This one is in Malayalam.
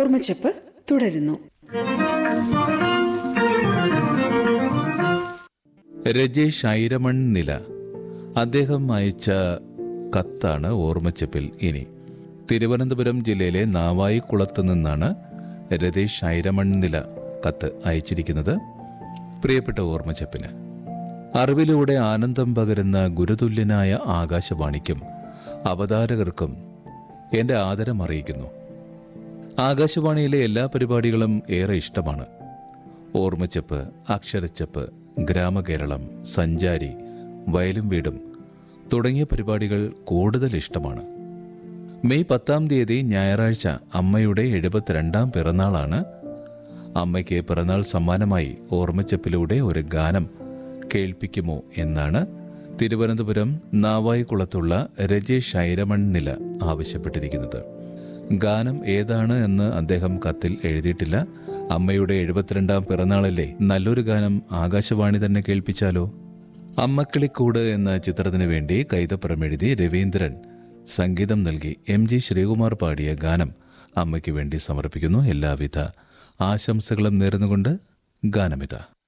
ഓർമ്മച്ചപ്പ് തുടരുന്നു രജേഷ് ഐരമൺ നില അദ്ദേഹം അയച്ച കത്താണ് ഓർമ്മച്ചപ്പിൽ ഇനി തിരുവനന്തപുരം ജില്ലയിലെ നാവായിക്കുളത്ത് നിന്നാണ് രതീഷ് ഐരമൺ നില കത്ത് അയച്ചിരിക്കുന്നത് പ്രിയപ്പെട്ട ഓർമ്മച്ചപ്പിന് അറിവിലൂടെ ആനന്ദം പകരുന്ന ഗുരുതുല്യനായ ആകാശവാണിക്കും അവതാരകർക്കും എൻ്റെ ആദരം അറിയിക്കുന്നു ആകാശവാണിയിലെ എല്ലാ പരിപാടികളും ഏറെ ഇഷ്ടമാണ് ഓർമ്മച്ചപ്പ് അക്ഷരച്ചപ്പ് ഗ്രാമകേരളം സഞ്ചാരി വയലും വീടും തുടങ്ങിയ പരിപാടികൾ കൂടുതൽ ഇഷ്ടമാണ് മെയ് പത്താം തീയതി ഞായറാഴ്ച അമ്മയുടെ എഴുപത്തിരണ്ടാം പിറന്നാളാണ് അമ്മയ്ക്ക് പിറന്നാൾ സമ്മാനമായി ഓർമ്മച്ചപ്പിലൂടെ ഒരു ഗാനം കേൾപ്പിക്കുമോ എന്നാണ് തിരുവനന്തപുരം നാവായിക്കുളത്തുള്ള രജേഷ് ഐരമൺ നില ആവശ്യപ്പെട്ടിരിക്കുന്നത് ഗാനം ഏതാണ് എന്ന് അദ്ദേഹം കത്തിൽ എഴുതിയിട്ടില്ല അമ്മയുടെ എഴുപത്തിരണ്ടാം പിറന്നാളല്ലേ നല്ലൊരു ഗാനം ആകാശവാണി തന്നെ കേൾപ്പിച്ചാലോ അമ്മക്കിളിക്കൂട് എന്ന ചിത്രത്തിനു വേണ്ടി കൈതപ്പുറം എഴുതി രവീന്ദ്രൻ സംഗീതം നൽകി എം ജി ശ്രീകുമാർ പാടിയ ഗാനം അമ്മയ്ക്ക് വേണ്ടി സമർപ്പിക്കുന്നു എല്ലാവിധ ആശംസകളും നേർന്നുകൊണ്ട് ഗാനമിത